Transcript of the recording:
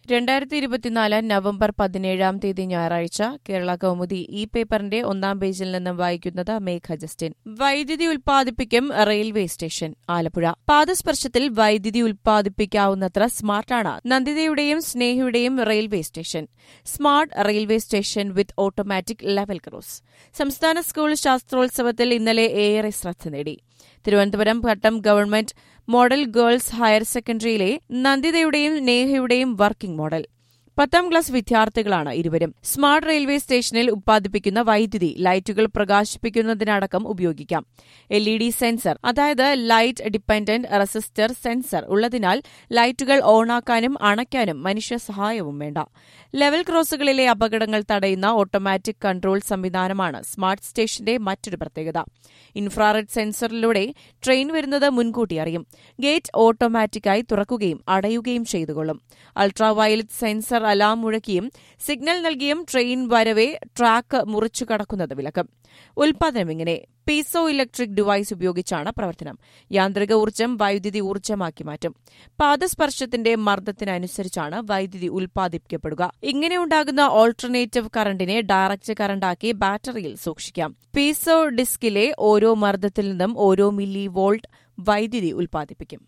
രണ്ടായിരത്തി ഇരുപത്തിനാല് നവംബർ പതിനേഴാം തീയതി ഞായറാഴ്ച കേരള കൗമുദി ഈ പേപ്പറിന്റെ ഒന്നാം പേജിൽ നിന്നും വായിക്കുന്നത് മേഘ ജസ്റ്റിൻ വൈദ്യുതി ഉൽപ്പാദിപ്പിക്കും റെയിൽവേ സ്റ്റേഷൻ ആലപ്പുഴ പാദസ്പർശത്തിൽ വൈദ്യുതി ഉൽപ്പാദിപ്പിക്കാവുന്നത്ര സ്മാർട്ടാണ് നന്ദിതയുടെയും സ്നേഹയുടെയും railway station smart railway station with automatic level cross സംസ്ഥാന സ്കൂൾ ശാസ്ത്രോത്സവത്തിൽ ഇന്നലെ ഏറെ ശ്രദ്ധ നേടി തിരുവനന്തപുരം ഘട്ടം ഗവൺമെന്റ് മോഡൽ ഗേൾസ് ഹയർ സെക്കൻഡറിയിലെ നന്ദിതയുടെയും നേഹയുടെയും വർക്കിംഗ് മോഡൽ പത്താം ക്ലാസ് വിദ്യാർത്ഥികളാണ് ഇരുവരും സ്മാർട്ട് റെയിൽവേ സ്റ്റേഷനിൽ ഉത്പാദിപ്പിക്കുന്ന വൈദ്യുതി ലൈറ്റുകൾ പ്രകാശിപ്പിക്കുന്നതിനടക്കം ഉപയോഗിക്കാം എൽ ഇ ഡി സെൻസർ അതായത് ലൈറ്റ് ഡിപ്പെൻഡന്റ് റെസിസ്റ്റർ സെൻസർ ഉള്ളതിനാൽ ലൈറ്റുകൾ ഓണാക്കാനും അണയ്ക്കാനും മനുഷ്യ സഹായവും വേണ്ട ലെവൽ ക്രോസുകളിലെ അപകടങ്ങൾ തടയുന്ന ഓട്ടോമാറ്റിക് കൺട്രോൾ സംവിധാനമാണ് സ്മാർട്ട് സ്റ്റേഷന്റെ മറ്റൊരു പ്രത്യേകത ഇൻഫ്രാറെഡ് സെൻസറിലൂടെ ട്രെയിൻ വരുന്നത് മുൻകൂട്ടി അറിയും ഗേറ്റ് ഓട്ടോമാറ്റിക്കായി തുറക്കുകയും അടയുകയും ചെയ്തുകൊള്ളും അൾട്രാ വയലറ്റ് സെൻസർ അലാം മുഴക്കിയും സിഗ്നൽ നൽകിയും ട്രെയിൻ വരവെ ട്രാക്ക് മുറിച്ചു കടക്കുന്നത് വിലക്കും ഉൽപാദനം ഇങ്ങനെ പീസോ ഇലക്ട്രിക് ഡിവൈസ് ഉപയോഗിച്ചാണ് പ്രവർത്തനം യാന്ത്രിക ഊർജ്ജം വൈദ്യുതി ഊർജ്ജമാക്കി മാറ്റും പാദസ്പർശത്തിന്റെ മർദ്ദത്തിനനുസരിച്ചാണ് വൈദ്യുതി ഉൽപ്പാദിപ്പിക്കപ്പെടുക ഇങ്ങനെ ഉണ്ടാകുന്ന ഓൾട്ടർനേറ്റീവ് കറണ്ടിനെ ഡയറക്റ്റ് കറണ്ടാക്കി ബാറ്ററിയിൽ സൂക്ഷിക്കാം പീസോ ഡിസ്കിലെ ഓരോ മർദ്ദത്തിൽ നിന്നും ഓരോ മില്ലി വോൾട്ട് വൈദ്യുതി ഉൽപ്പാദിപ്പിക്കും